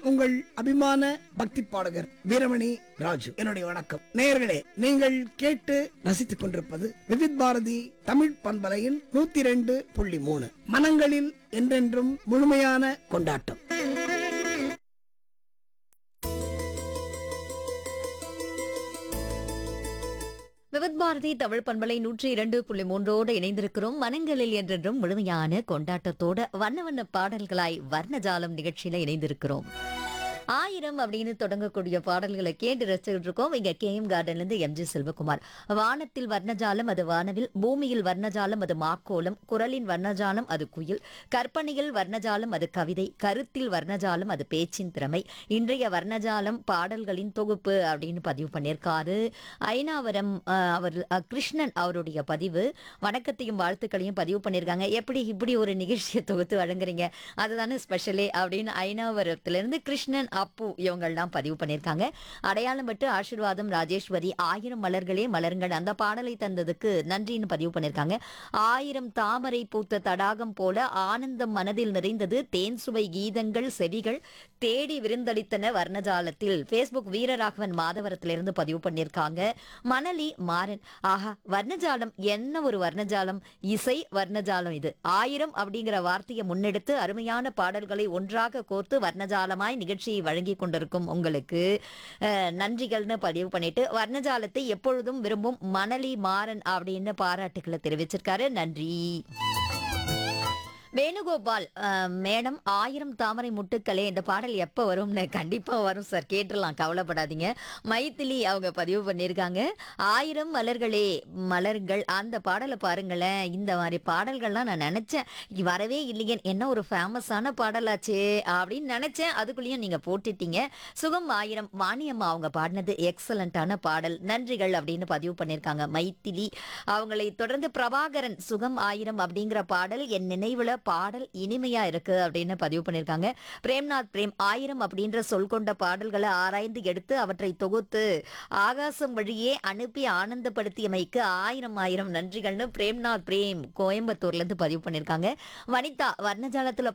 உங்கள் அபிமான பக்தி பாடகர் வீரமணி ராஜு என்னுடைய வணக்கம் நேயர்களே நீங்கள் கேட்டு ரசித்துக் கொண்டிருப்பது விவித் பாரதி தமிழ் பண்பலையின் நூத்தி ரெண்டு புள்ளி மூணு மனங்களில் என்றென்றும் முழுமையான கொண்டாட்டம் விவத் பாரதி தமிழ் பண்பலை நூற்றி இரண்டு புள்ளி மூன்றோடு இணைந்திருக்கிறோம் மனங்களில் என்றென்றும் முழுமையான கொண்டாட்டத்தோட வண்ண வண்ண பாடல்களாய் வர்ணஜாலம் நிகழ்ச்சியில இணைந்திருக்கிறோம் ஆயிரம் அப்படின்னு தொடங்கக்கூடிய பாடல்களை கேட்டு ரசிச்சுட்டு இருக்கோம் இங்க கே எம் கார்டன்ல இருந்து எம் ஜி செல்வகுமார் வானத்தில் வர்ணஜாலம் அது வானவில் பூமியில் வர்ணஜாலம் அது மாக்கோலம் குரலின் வர்ணஜாலம் அது குயில் கற்பனையில் வர்ணஜாலம் அது கவிதை கருத்தில் வர்ணஜாலம் அது பேச்சின் திறமை இன்றைய வர்ணஜாலம் பாடல்களின் தொகுப்பு அப்படின்னு பதிவு பண்ணியிருக்காரு ஐநாவரம் அஹ், அவர் அஹ், கிருஷ்ணன் அவருடைய பதிவு வணக்கத்தையும் வாழ்த்துக்களையும் பதிவு பண்ணியிருக்காங்க எப்படி இப்படி ஒரு நிகழ்ச்சியை தொகுத்து வழங்குறீங்க அதுதானே ஸ்பெஷலே அப்படின்னு ஐநாவரத்திலிருந்து கிருஷ்ணன் அப்பு இவங்கள்லாம் பதிவு பண்ணியிருக்காங்க அடையாளம் பட்டு ஆசீர்வாதம் ராஜேஸ்வரி ஆயிரம் மலர்களே மலருங்கள் அந்த பாடலை தந்ததுக்கு நன்றின்னு பதிவு பண்ணியிருக்காங்க ஆயிரம் தாமரை பூத்த தடாகம் போல ஆனந்தம் மனதில் நிறைந்தது தேன் சுவை கீதங்கள் செவிகள் தேடி விருந்தளித்தன வர்ணஜாலத்தில் ஃபேஸ்புக் வீரராகவன் மாதவரத்திலிருந்து பதிவு பண்ணியிருக்காங்க மணலி மாறன் ஆஹா வர்ணஜாலம் என்ன ஒரு வர்ணஜாலம் இசை வர்ணஜாலம் இது ஆயிரம் அப்படிங்கிற வார்த்தையை முன்னெடுத்து அருமையான பாடல்களை ஒன்றாக கோர்த்து வர்ணஜாலமாய் நிகழ்ச்சியை வழங்கி கொண்டிருக்கும் உங்களுக்கு அஹ், நன்றிகள்னு பதிவு பண்ணிட்டு வர்ணஜாலத்தை எப்பொழுதும் விரும்பும் மணலி மாறன் அப்படின்னு பாராட்டுகளை தெரிவிச்சிருக்காரு நன்றி வேணுகோபால் அஹ், மேடம் ஆயிரம் தாமரை முட்டுக்களே இந்த பாடல் எப்போ வரும்னு கண்டிப்பாக வரும் சார் கேட்டுடலாம் கவலைப்படாதீங்க மைத்திலி அவங்க பதிவு பண்ணியிருக்காங்க ஆயிரம் மலர்களே மலர்கள் அந்த பாடலை பாருங்களேன் இந்த மாதிரி பாடல்கள்லாம் நான் நினச்சேன் வரவே இல்லையே என்ன ஒரு ஃபேமஸான பாடலாச்சே அப்படின்னு நினச்சேன் அதுக்குள்ளேயும் நீங்கள் போட்டுட்டீங்க சுகம் ஆயிரம் வாணியம்மா அவங்க பாடினது எக்ஸலண்ட்டான பாடல் நன்றிகள் அப்படின்னு பதிவு பண்ணியிருக்காங்க மைத்திலி அவங்களை தொடர்ந்து பிரபாகரன் சுகம் ஆயிரம் அப்படிங்கிற பாடல் என் நினைவுல பாடல் இனிமையா இருக்கு அப்படின்னு பதிவு பண்ணியிருக்காங்க பிரேம்நாத் பிரேம் ஆயிரம் அப்படின்ற சொல் கொண்ட பாடல்களை ஆராய்ந்து எடுத்து அவற்றை தொகுத்து ஆகாசம் வழியே அனுப்பி ஆனந்தப்படுத்தியமைக்கு ஆயிரம் ஆயிரம் நன்றிகள்னு பிரேம்நாத் பிரேம் கோயம்புத்தூர்ல இருந்து பதிவு பண்ணியிருக்காங்க வனிதா வர்ணஜாலத்துல